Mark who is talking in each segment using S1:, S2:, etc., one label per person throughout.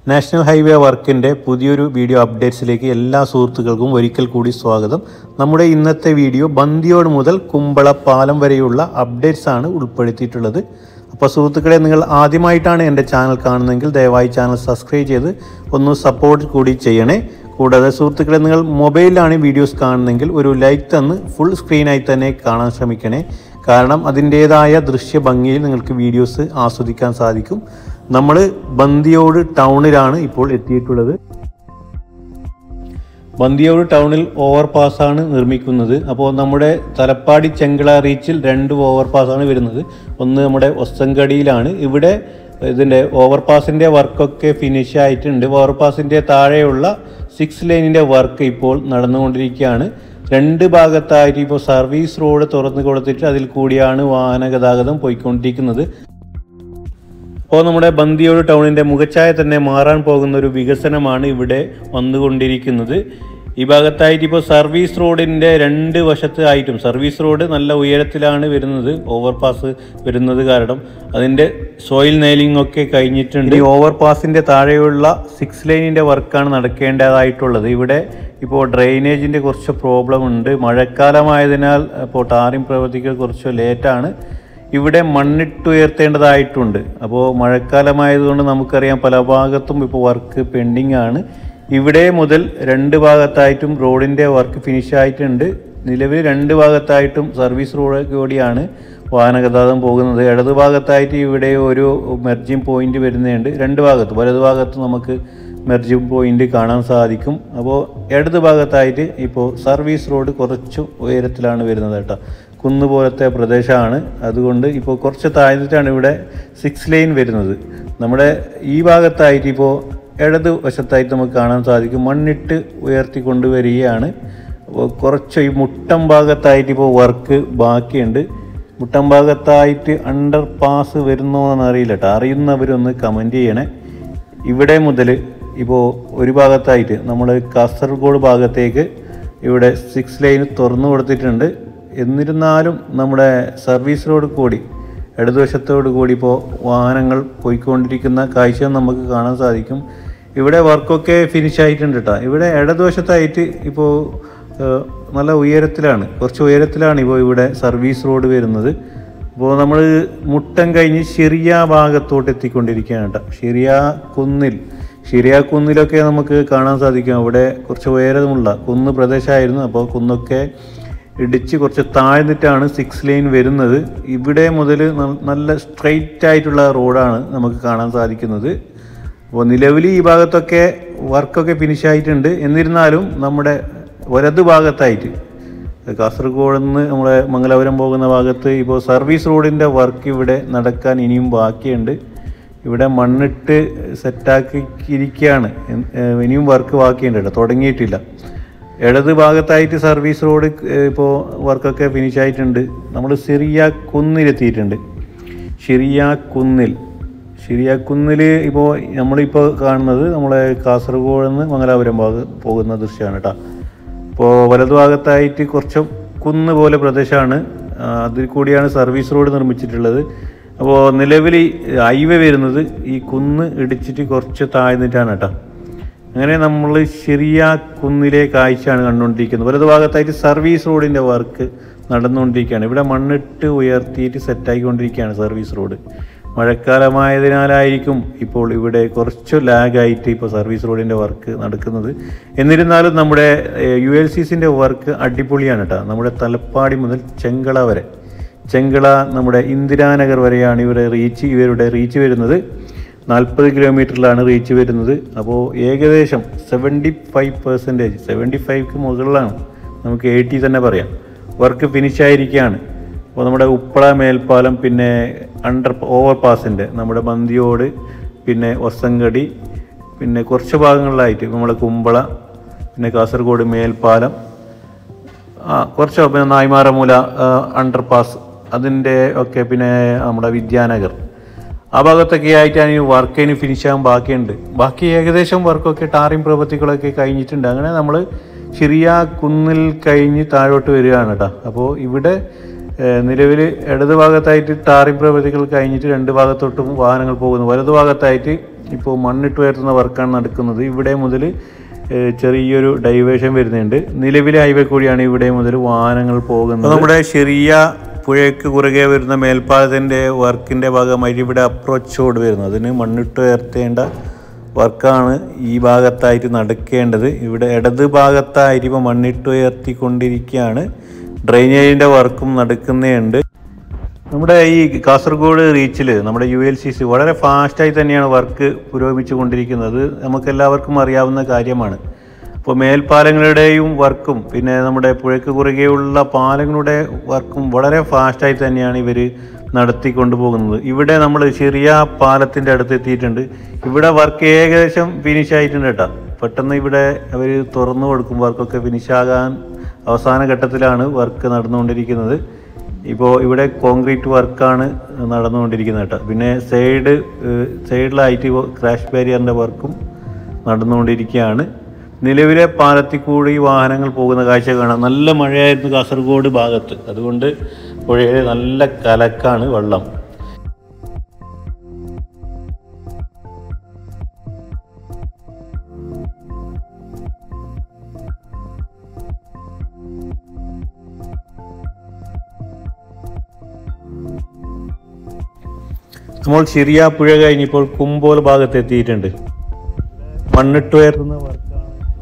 S1: national highway വർക്കിൻ്റെ പുതിയൊരു video അപ്ഡേറ്റ്സിലേക്ക് എല്ലാ സുഹൃത്തുക്കൾക്കും ഒരിക്കൽ കൂടി സ്വാഗതം നമ്മുടെ ഇന്നത്തെ വീഡിയോ ബന്ദിയോട് മുതൽ കുമ്പള പാലം വരെയുള്ള അപ്ഡേറ്റ്സ് ആണ് ഉൾപ്പെടുത്തിയിട്ടുള്ളത് അപ്പോൾ സുഹൃത്തുക്കളെ നിങ്ങൾ ആദ്യമായിട്ടാണ് എൻ്റെ ചാനൽ കാണുന്നതെങ്കിൽ ദയവായി ചാനൽ സബ്സ്ക്രൈബ് ചെയ്ത് ഒന്ന് സപ്പോർട്ട് കൂടി ചെയ്യണേ കൂടാതെ സുഹൃത്തുക്കളെ നിങ്ങൾ മൊബൈലിലാണ് വീഡിയോസ് കാണുന്നതെങ്കിൽ ഒരു ലൈക്ക് തന്ന് ഫുൾ സ്ക്രീനായി തന്നെ കാണാൻ ശ്രമിക്കണേ കാരണം അതിൻ്റേതായ ദൃശ്യ ഭംഗിയിൽ നിങ്ങൾക്ക് വീഡിയോസ് ആസ്വദിക്കാൻ സാധിക്കും നമ്മൾ ബന്ദിയോട് ടൗണിലാണ് ഇപ്പോൾ എത്തിയിട്ടുള്ളത് ബന്ദിയോട് ടൗണിൽ ഓവർപാസ്സാണ് നിർമ്മിക്കുന്നത് അപ്പോൾ നമ്മുടെ തലപ്പാടി ചെങ്കള റീച്ചിൽ രണ്ട് ഓവർപാസ്സാണ് വരുന്നത് ഒന്ന് നമ്മുടെ ഒസ്തങ്കടിയിലാണ് ഇവിടെ ഇതിൻ്റെ ഓവർപാസിൻ്റെ വർക്കൊക്കെ ഫിനിഷ് ആയിട്ടുണ്ട് ഓവർപാസിൻ്റെ താഴെയുള്ള സിക്സ് ലൈനിൻ്റെ വർക്ക് ഇപ്പോൾ നടന്നുകൊണ്ടിരിക്കുകയാണ് രണ്ട് ഭാഗത്തായിട്ട് ഇപ്പോൾ സർവീസ് റോഡ് തുറന്നു കൊടുത്തിട്ട് അതിൽ കൂടിയാണ് വാഹന ഗതാഗതം പോയിക്കൊണ്ടിരിക്കുന്നത് അപ്പോൾ നമ്മുടെ ബന്ദിയോട് ടൗണിൻ്റെ മുഖച്ഛായ തന്നെ മാറാൻ പോകുന്ന ഒരു വികസനമാണ് ഇവിടെ വന്നുകൊണ്ടിരിക്കുന്നത് ഈ ഭാഗത്തായിട്ട് ഇപ്പോൾ സർവീസ് റോഡിൻ്റെ രണ്ട് വശത്ത് ആയിട്ടും സർവീസ് റോഡ് നല്ല ഉയരത്തിലാണ് വരുന്നത് ഓവർപാസ് വരുന്നത് കാരണം അതിൻ്റെ സോയിൽ നെയിലിംഗ് ഒക്കെ കഴിഞ്ഞിട്ടുണ്ട് ഈ ഓവർപാസിൻ്റെ താഴെയുള്ള സിക്സ് ലൈനിൻ്റെ വർക്കാണ് നടക്കേണ്ടതായിട്ടുള്ളത് ഇവിടെ ഇപ്പോൾ ഡ്രെയിനേജിൻ്റെ കുറച്ച് പ്രോബ്ലം ഉണ്ട് മഴക്കാലമായതിനാൽ ഇപ്പോൾ ടാറിംഗ് പ്രവൃത്തികൾ കുറച്ച് ലേറ്റാണ് ഇവിടെ മണ്ണിട്ടുയർത്തേണ്ടതായിട്ടുണ്ട് അപ്പോൾ മഴക്കാലമായതുകൊണ്ട് നമുക്കറിയാം പല ഭാഗത്തും ഇപ്പോൾ വർക്ക് പെൻഡിങ് ആണ് ഇവിടെ മുതൽ രണ്ട് ഭാഗത്തായിട്ടും റോഡിൻ്റെ വർക്ക് ഫിനിഷ് ആയിട്ടുണ്ട് നിലവിൽ രണ്ട് ഭാഗത്തായിട്ടും സർവീസ് റോഡ് കൂടിയാണ് വാഹനഗതാഗതം പോകുന്നത് ഇടത് ഭാഗത്തായിട്ട് ഇവിടെ ഒരു മെർജിങ് പോയിന്റ് വരുന്നുണ്ട് രണ്ട് ഭാഗത്ത് വലത് ഭാഗത്ത് നമുക്ക് മെർജിങ് പോയിന്റ് കാണാൻ സാധിക്കും അപ്പോൾ ഇടത് ഭാഗത്തായിട്ട് ഇപ്പോൾ സർവീസ് റോഡ് കുറച്ച് ഉയരത്തിലാണ് വരുന്നത് കേട്ടോ കുന്ന് പോലത്തെ പ്രദേശമാണ് അതുകൊണ്ട് ഇപ്പോൾ കുറച്ച് താഴ്ന്നിട്ടാണ് ഇവിടെ സിക്സ് ലൈൻ വരുന്നത് നമ്മുടെ ഈ ഭാഗത്തായിട്ട് ഇപ്പോൾ ഇടത് വശത്തായിട്ട് നമുക്ക് കാണാൻ സാധിക്കും മണ്ണിട്ട് ഉയർത്തി കൊണ്ടുവരികയാണ് അപ്പോൾ കുറച്ച് ഈ മുട്ടം ഭാഗത്തായിട്ട് ഇപ്പോൾ വർക്ക് ബാക്കിയുണ്ട് മുട്ടം ഭാഗത്തായിട്ട് അണ്ടർ പാസ് വരുന്നോ എന്ന് അറിയില്ല കേട്ടോ അറിയുന്നവരൊന്ന് കമൻറ്റ് ചെയ്യണേ ഇവിടെ മുതൽ ഇപ്പോൾ ഒരു ഭാഗത്തായിട്ട് നമ്മൾ കാസർഗോഡ് ഭാഗത്തേക്ക് ഇവിടെ സിക്സ് ലൈൻ തുറന്നു കൊടുത്തിട്ടുണ്ട് എന്നിരുന്നാലും നമ്മുടെ സർവീസ് റോഡ് കൂടി ഇടതുവശത്തോട് കൂടി ഇപ്പോൾ വാഹനങ്ങൾ പോയിക്കൊണ്ടിരിക്കുന്ന കാഴ്ച നമുക്ക് കാണാൻ സാധിക്കും ഇവിടെ വർക്കൊക്കെ ഫിനിഷ് ആയിട്ടുണ്ട് കേട്ടോ ഇവിടെ ഇടതുവശത്തായിട്ട് ഇപ്പോൾ ഏഹ്, നല്ല ഉയരത്തിലാണ് കുറച്ച് ഉയരത്തിലാണ് ഇപ്പോൾ ഇവിടെ സർവീസ് റോഡ് വരുന്നത് അപ്പോൾ നമ്മൾ മുട്ടം കഴിഞ്ഞ് ഷിറിയ ഭാഗത്തോട്ട് എത്തിക്കൊണ്ടിരിക്കുകയാണ് കേട്ടോ ഷിറിയ കുന്നിൽ ഷിറിയ കുന്നിലൊക്കെ നമുക്ക് കാണാൻ സാധിക്കും അവിടെ കുറച്ച് ഉയരമുള്ള കുന്ന് പ്രദേശമായിരുന്നു അപ്പോൾ കുന്നൊക്കെ ഇടിച്ച് കുറച്ച് താഴ്ന്നിട്ടാണ് സിക്സ് ലൈൻ വരുന്നത് ഇവിടെ മുതൽ ന- നല്ല സ്ട്രെയിറ്റ് ആയിട്ടുള്ള റോഡാണ് നമുക്ക് കാണാൻ സാധിക്കുന്നത് അപ്പോൾ നിലവിൽ ഈ ഭാഗത്തൊക്കെ വർക്കൊക്കെ ഫിനിഷ് ആയിട്ടുണ്ട് എന്നിരുന്നാലും നമ്മുടെ വലത് ഭാഗത്തായിട്ട് കാസർഗോഡ് നിന്ന് നമ്മുടെ മംഗലാപുരം പോകുന്ന ഭാഗത്ത് ഇപ്പോൾ സർവീസ് റോഡിൻ്റെ വർക്ക് ഇവിടെ നടക്കാൻ ഇനിയും ബാക്കിയുണ്ട് ഇവിടെ മണ്ണിട്ട് സെറ്റാക്കിയിരിക്കുകയാണ് ഇനിയും വർക്ക് ബാക്കിയുണ്ട് കേട്ടോ തുടങ്ങിയിട്ടില്ല ഇടത് ഭാഗത്തായിട്ട് സർവീസ് റോഡ് ഇപ്പോൾ വർക്കൊക്കെ ഫിനിഷ് ആയിട്ടുണ്ട് നമ്മൾ സിറിയ കുന്നിലെത്തിയിട്ടുണ്ട് ഷിറിയ കുന്നിൽ ഷിറിയ കുന്നിൽ ഇപ്പോൾ നമ്മളിപ്പോൾ കാണുന്നത് നമ്മളെ കാസർഗോഡ് നിന്ന് മംഗലാപുരം ഭാഗത്ത് പോകുന്ന ദൃശ്യമാണ് കേട്ടോ ഇപ്പോൾ വലതുഭാഗത്തായിട്ട് കുറച്ച് കുന്ന് പോലെ പ്രദേശമാണ് ആ, അതിൽ കൂടിയാണ് സർവീസ് റോഡ് നിർമ്മിച്ചിട്ടുള്ളത് അപ്പോൾ നിലവിൽ ഈ ഹൈവേ വരുന്നത് ഈ കുന്ന് ഇടിച്ചിട്ട് കുറച്ച് താഴ്ന്നിട്ടാണ് കേട്ടോ അങ്ങനെ നമ്മൾ ചെറിയ കുന്നിലെ കാഴ്ചയാണ് കണ്ടുകൊണ്ടിരിക്കുന്നത് വലതുഭാഗത്തായിട്ട് സർവീസ് റോഡിൻ്റെ വർക്ക് നടന്നുകൊണ്ടിരിക്കുകയാണ് ഇവിടെ മണ്ണിട്ട് ഉയർത്തിയിട്ട് സെറ്റാക്കിക്കൊണ്ടിരിക്കുകയാണ് സർവീസ് റോഡ് മഴക്കാലമായതിനാലായിരിക്കും ഇപ്പോൾ ഇവിടെ കുറച്ച് ലാഗായിട്ട് ഇപ്പോൾ സർവീസ് റോഡിൻ്റെ വർക്ക് നടക്കുന്നത് എന്നിരുന്നാലും നമ്മുടെ യു എൽ സി സിൻ്റെ വർക്ക് അടിപൊളിയാണ് കേട്ടോ നമ്മുടെ തലപ്പാടി മുതൽ ചെങ്കള വരെ ചെങ്കള നമ്മുടെ ഇന്ദിരാനഗർ വരെയാണ് ഇവരുടെ റീച്ച് ഇവരുടെ റീച്ച് വരുന്നത് നാൽപ്പത് കിലോമീറ്ററിലാണ് റീച്ച് വരുന്നത് അപ്പോൾ ഏകദേശം സെവൻറ്റി ഫൈവ് പെർസെൻറ്റേജ് സെവൻറ്റി ഫൈവ്ക്ക് മുകളിലാണ് നമുക്ക് എയ്റ്റി തന്നെ പറയാം വർക്ക് ഫിനിഷ് ആയിരിക്കുകയാണ് അപ്പോൾ നമ്മുടെ ഉപ്പള മേൽപ്പാലം പിന്നെ അണ്ടർ ഓവർ പാസിൻ്റെ നമ്മുടെ ബന്ദിയോട് പിന്നെ ഒസങ്കടി പിന്നെ കുറച്ച് ഭാഗങ്ങളിലായിട്ട് നമ്മുടെ കുമ്പള പിന്നെ കാസർഗോഡ് മേൽപ്പാലം ആ കുറച്ച് പിന്നെ നായ്മാറമൂല അണ്ടർ പാസ് അതിൻ്റെ ഒക്കെ പിന്നെ നമ്മുടെ വിദ്യാനഗർ ആ ഭാഗത്തൊക്കെ ആയിട്ടാണ് ഈ വർക്ക് ഇനി ഫിനിഷ് ആകാൻ ബാക്കിയുണ്ട് ബാക്കി ഏകദേശം വർക്കൊക്കെ ടാറിങ് പ്രവൃത്തികളൊക്കെ കഴിഞ്ഞിട്ടുണ്ട് അങ്ങനെ നമ്മൾ ചെറിയ കുന്നിൽ കഴിഞ്ഞ് താഴോട്ട് വരികയാണ് കേട്ടോ അപ്പോൾ ഇവിടെ നിലവിൽ ഇടത് ഭാഗത്തായിട്ട് ടാറിങ് പ്രവൃത്തികൾ കഴിഞ്ഞിട്ട് രണ്ട് ഭാഗത്തോട്ടും വാഹനങ്ങൾ പോകുന്നു വലതു ഭാഗത്തായിട്ട് ഇപ്പോൾ മണ്ണിട്ട് ഉയർത്തുന്ന വർക്കാണ് നടക്കുന്നത് ഇവിടെ മുതൽ ഏഹ്, ചെറിയൊരു ഡൈവേഷൻ വരുന്നുണ്ട് നിലവിലെ ഹൈവേ കൂടിയാണ് ഇവിടെ മുതൽ വാഹനങ്ങൾ പോകുന്നത് നമ്മുടെ ചെറിയ പുഴയ്ക്ക് കുറുകെ വരുന്ന മേൽപ്പാലത്തിൻ്റെ വർക്കിൻ്റെ ഭാഗമായിട്ട് ഇവിടെ അപ്രോച്ച് റോഡ് വരുന്നത് അതിന് മണ്ണിട്ട് ഉയർത്തേണ്ട വർക്കാണ് ഈ ഭാഗത്തായിട്ട് നടക്കേണ്ടത് ഇവിടെ ഇടത് ഭാഗത്തായിട്ട് ഇപ്പോൾ മണ്ണിട്ട് ഉയർത്തിക്കൊണ്ടിരിക്കുകയാണ് ഡ്രെയിനേജിൻ്റെ വർക്കും നടക്കുന്നതുണ്ട് നമ്മുടെ ഈ കാസർഗോഡ് റീച്ചിൽ നമ്മുടെ യു എൽ സി സി വളരെ ഫാസ്റ്റായി തന്നെയാണ് വർക്ക് പുരോഗമിച്ചു കൊണ്ടിരിക്കുന്നത് നമുക്ക് എല്ലാവർക്കും അറിയാവുന്ന കാര്യമാണ് അപ്പോൾ മേൽപ്പാലങ്ങളുടെയും വർക്കും പിന്നെ നമ്മുടെ പുഴയ്ക്ക് കുറുകെയുള്ള പാലങ്ങളുടെ വർക്കും വളരെ ഫാസ്റ്റായി തന്നെയാണ് ഇവർ നടത്തിക്കൊണ്ടു പോകുന്നത് ഇവിടെ നമ്മൾ ചെറിയ പാലത്തിൻ്റെ അടുത്ത് എത്തിയിട്ടുണ്ട് ഇവിടെ വർക്ക് ഏകദേശം ഫിനിഷ് ആയിട്ടുണ്ട് കേട്ടോ പെട്ടെന്ന് ഇവിടെ അവർ തുറന്നു കൊടുക്കും വർക്കൊക്കെ ഫിനിഷാകാൻ അവസാന ഘട്ടത്തിലാണ് വർക്ക് നടന്നുകൊണ്ടിരിക്കുന്നത് ഇപ്പോൾ ഇവിടെ കോൺക്രീറ്റ് വർക്കാണ് നടന്നുകൊണ്ടിരിക്കുന്നത് കേട്ടോ പിന്നെ സൈഡ് സൈഡിലായിട്ട് ക്രാഷ് ബാരിയറിൻ്റെ വർക്കും നടന്നുകൊണ്ടിരിക്കുകയാണ് നിലവിലെ പാലത്തിൽ കൂടി വാഹനങ്ങൾ പോകുന്ന കാഴ്ച കാണാം നല്ല മഴയായിരുന്നു കാസർഗോഡ് ഭാഗത്ത് അതുകൊണ്ട് പുഴയിൽ നല്ല കലക്കാണ് വെള്ളം നമ്മൾ ചെറിയ പുഴ കഴിഞ്ഞിപ്പോൾ കുമ്പോൽ ഭാഗത്ത് എത്തിയിട്ടുണ്ട് മണ്ണിട്ടുയർത്തുന്ന വർക്കാണ്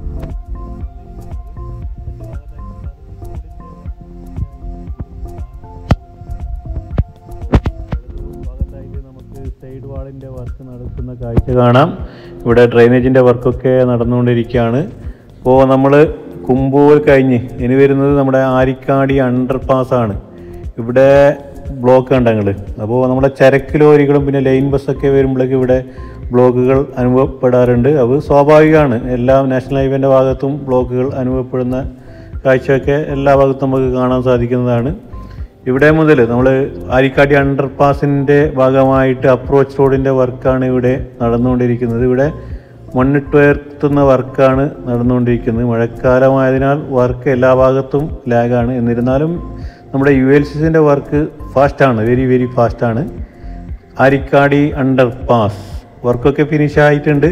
S1: നമുക്ക് സൈഡ് വാളിൻ്റെ വർക്ക് നടക്കുന്ന കാഴ്ച കാണാം ഇവിടെ ഡ്രെയിനേജിൻ്റെ വർക്കൊക്കെ നടന്നുകൊണ്ടിരിക്കുകയാണ് അപ്പോൾ നമ്മൾ കുമ്പോൽ കഴിഞ്ഞ് ഇനി വരുന്നത് നമ്മുടെ ആരിക്കാടി അണ്ടർ ആണ് ഇവിടെ ബ്ലോക്ക് ഉണ്ട് ഞങ്ങൾ അപ്പോൾ നമ്മുടെ ചരക്ക് ലോറികളും പിന്നെ ലൈൻ ബസ്സൊക്കെ വരുമ്പോഴേക്ക് ഇവിടെ ബ്ലോക്കുകൾ അനുഭവപ്പെടാറുണ്ട് അത് സ്വാഭാവികമാണ് എല്ലാ നാഷണൽ ഹൈവേൻ്റെ ഭാഗത്തും ബ്ലോക്കുകൾ അനുഭവപ്പെടുന്ന കാഴ്ചയൊക്കെ എല്ലാ ഭാഗത്തും നമുക്ക് കാണാൻ സാധിക്കുന്നതാണ് ഇവിടെ മുതൽ നമ്മൾ ആരിക്കാട്ടി അണ്ടർ പാസിൻ്റെ ഭാഗമായിട്ട് അപ്രോച്ച് റോഡിൻ്റെ വർക്കാണ് ഇവിടെ നടന്നുകൊണ്ടിരിക്കുന്നത് ഇവിടെ മണ്ണിട്ടുയർത്തുന്ന വർക്കാണ് നടന്നുകൊണ്ടിരിക്കുന്നത് മഴക്കാലമായതിനാൽ വർക്ക് എല്ലാ ഭാഗത്തും ലാഗാണ് എന്നിരുന്നാലും നമ്മുടെ യു എൽ സിസിൻ്റെ വർക്ക് ഫാസ്റ്റാണ് വെരി വെരി ഫാസ്റ്റാണ് ആരിക്കാടി അണ്ടർ പാസ് വർക്കൊക്കെ ഫിനിഷ് ആയിട്ടുണ്ട്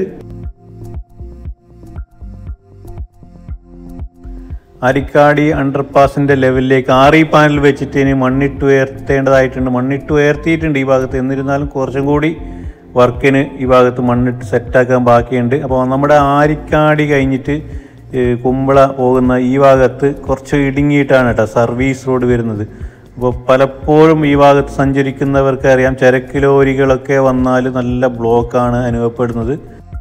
S1: അരിക്കാടി അണ്ടർപാസിന്റെ ലെവലിലേക്ക് ആറി പാനൽ വെച്ചിട്ട് ഇനി മണ്ണിട്ട് ഉയർത്തേണ്ടതായിട്ടുണ്ട് മണ്ണിട്ട് ഉയർത്തിയിട്ടുണ്ട് ഈ ഭാഗത്ത് എന്നിരുന്നാലും കുറച്ചും കൂടി വർക്കിന് ഈ ഭാഗത്ത് മണ്ണിട്ട് സെറ്റാക്കാൻ ബാക്കിയുണ്ട് അപ്പോൾ നമ്മുടെ ആരിക്കാടി കഴിഞ്ഞിട്ട് ഏഹ്, കുമ്പള പോകുന്ന ഈ ഭാഗത്ത് കുറച്ച് ഇടുങ്ങിയിട്ടാണ് കേട്ടോ സർവീസ് റോഡ് വരുന്നത് അപ്പോൾ പലപ്പോഴും ഈ ഭാഗത്ത് സഞ്ചരിക്കുന്നവർക്ക് അറിയാം ചരക്ക് ലോറികളൊക്കെ വന്നാൽ നല്ല ബ്ലോക്കാണ് അനുഭവപ്പെടുന്നത്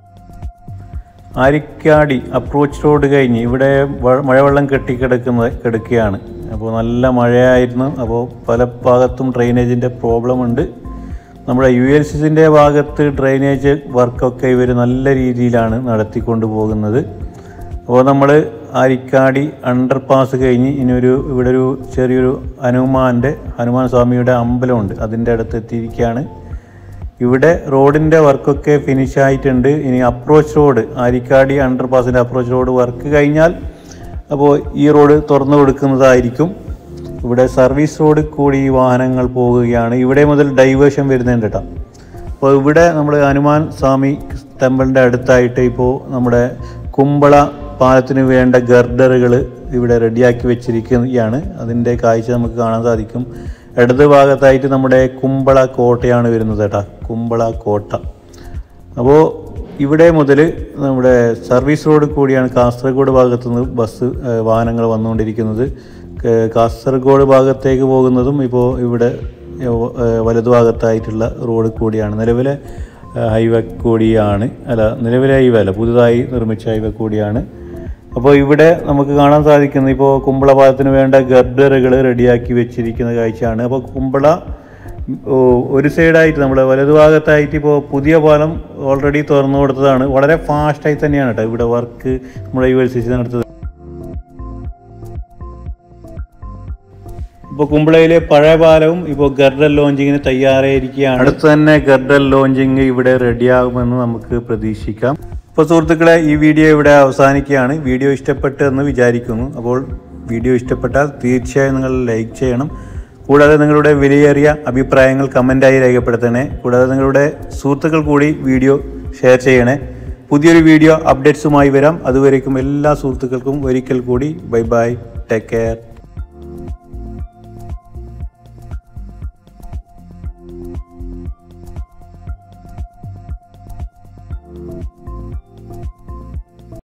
S1: ആരിക്കാടി അപ്രോച്ച് റോഡ് കഴിഞ്ഞ് ഇവിടെ വ- മഴവെള്ളം കെട്ടിക്കിടക്കുന്ന കിടക്കുകയാണ് അപ്പോൾ നല്ല മഴയായിരുന്നു അപ്പോൾ പല ഭാഗത്തും ഡ്രെയിനേജിൻ്റെ പ്രോബ്ലം ഉണ്ട് നമ്മുടെ യു എൽ സിസിൻ്റെ ഭാഗത്ത് ഡ്രെയിനേജ് വർക്കൊക്കെ ഇവർ നല്ല രീതിയിലാണ് നടത്തിക്കൊണ്ട് പോകുന്നത് അപ്പോൾ നമ്മൾ ആരിക്കാടി അണ്ടർ പാസ് കഴിഞ്ഞ് ഇനി ഒരു ഇവിടെ ഒരു ചെറിയൊരു ഹനുമാൻ്റെ ഹനുമാൻ സ്വാമിയുടെ അമ്പലമുണ്ട് അതിൻ്റെ അടുത്ത് എത്തിയിരിക്കുകയാണ് ഇവിടെ റോഡിൻ്റെ വർക്കൊക്കെ ഫിനിഷ് ആയിട്ടുണ്ട് ഇനി അപ്രോച്ച് റോഡ് ആരിക്കാടി അണ്ടർ പാസിൻ്റെ അപ്രോച്ച് റോഡ് വർക്ക് കഴിഞ്ഞാൽ അപ്പോൾ ഈ റോഡ് തുറന്നു കൊടുക്കുന്നതായിരിക്കും ഇവിടെ സർവീസ് റോഡ് കൂടി ഈ വാഹനങ്ങൾ പോകുകയാണ് ഇവിടെ മുതൽ ഡൈവേഷൻ വരുന്നുണ്ട് കേട്ടോ അപ്പോൾ ഇവിടെ നമ്മൾ ഹനുമാൻ സ്വാമി ടെമ്പിളിൻ്റെ അടുത്തായിട്ട് ഇപ്പോൾ നമ്മുടെ കുമ്പള പാലത്തിന് വേണ്ട ഗർഡറുകൾ ഇവിടെ റെഡിയാക്കി വെച്ചിരിക്കുകയാണ് അതിൻ്റെ കാഴ്ച നമുക്ക് കാണാൻ സാധിക്കും ഇടത് ഭാഗത്തായിട്ട് നമ്മുടെ കുമ്പള കോട്ടയാണ് വരുന്നത് കേട്ടോ കുമ്പള കോട്ട അപ്പോൾ ഇവിടെ മുതൽ നമ്മുടെ സർവീസ് റോഡ് കൂടിയാണ് കാസർഗോഡ് ഭാഗത്തു നിന്ന് ബസ് ഏഹ്, വാഹനങ്ങൾ വന്നുകൊണ്ടിരിക്കുന്നത് ക- കാസർഗോഡ് ഭാഗത്തേക്ക് പോകുന്നതും ഇപ്പോൾ ഇവിടെ ഏഹ്, ഏഹ്, വലതുഭാഗത്തായിട്ടുള്ള റോഡ് കൂടിയാണ് നിലവിലെ ഏഹ്, ഹൈവേ കൂടിയാണ് അല്ല നിലവിലെ ഹൈവേ അല്ല പുതുതായി നിർമ്മിച്ച ഹൈവേ കൂടിയാണ് അപ്പോൾ ഇവിടെ നമുക്ക് കാണാൻ സാധിക്കുന്നത് ഇപ്പോൾ കുമ്പള പാലത്തിന് വേണ്ട ഗർഡറുകൾ റെഡിയാക്കി വെച്ചിരിക്കുന്ന കാഴ്ചയാണ് അപ്പോൾ കുമ്പള ഓ, ഒരു സൈഡായിട്ട് നമ്മുടെ വലതുഭാഗത്തായിട്ട് ഇപ്പോൾ പുതിയ പാലം ഓൾറെഡി തുറന്നു കൊടുത്തതാണ് വളരെ ഫാസ്റ്റായി തന്നെയാണ് കേട്ടോ ഇവിടെ വർക്ക് നമ്മുടെ യു എൽ സി സി നടത്തത് ഇപ്പോൾ കുമ്പളയിലെ പഴയ പാലവും ഇപ്പോൾ ഗർഡൽ ലോഞ്ചിങ്ങിന് തയ്യാറായിരിക്കുകയാണ് അടുത്ത് തന്നെ ഗർഡൽ ലോഞ്ചിങ് ഇവിടെ റെഡിയാകുമെന്ന് നമുക്ക് പ്രതീക്ഷിക്കാം അപ്പോൾ സുഹൃത്തുക്കളെ ഈ വീഡിയോ ഇവിടെ അവസാനിക്കുകയാണ് വീഡിയോ ഇഷ്ടപ്പെട്ടു എന്ന് വിചാരിക്കുന്നു അപ്പോൾ വീഡിയോ ഇഷ്ടപ്പെട്ടാൽ തീർച്ചയായും നിങ്ങൾ ലൈക്ക് ചെയ്യണം കൂടാതെ നിങ്ങളുടെ വിലയേറിയ അഭിപ്രായങ്ങൾ കമൻറ്റായി രേഖപ്പെടുത്തണേ കൂടാതെ നിങ്ങളുടെ സുഹൃത്തുക്കൾ കൂടി വീഡിയോ ഷെയർ ചെയ്യണേ പുതിയൊരു വീഡിയോ അപ്ഡേറ്റ്സുമായി വരാം അതുവരേക്കും എല്ലാ സുഹൃത്തുക്കൾക്കും ഒരിക്കൽ കൂടി ബൈ ബൈ ടേക്ക് കെയർ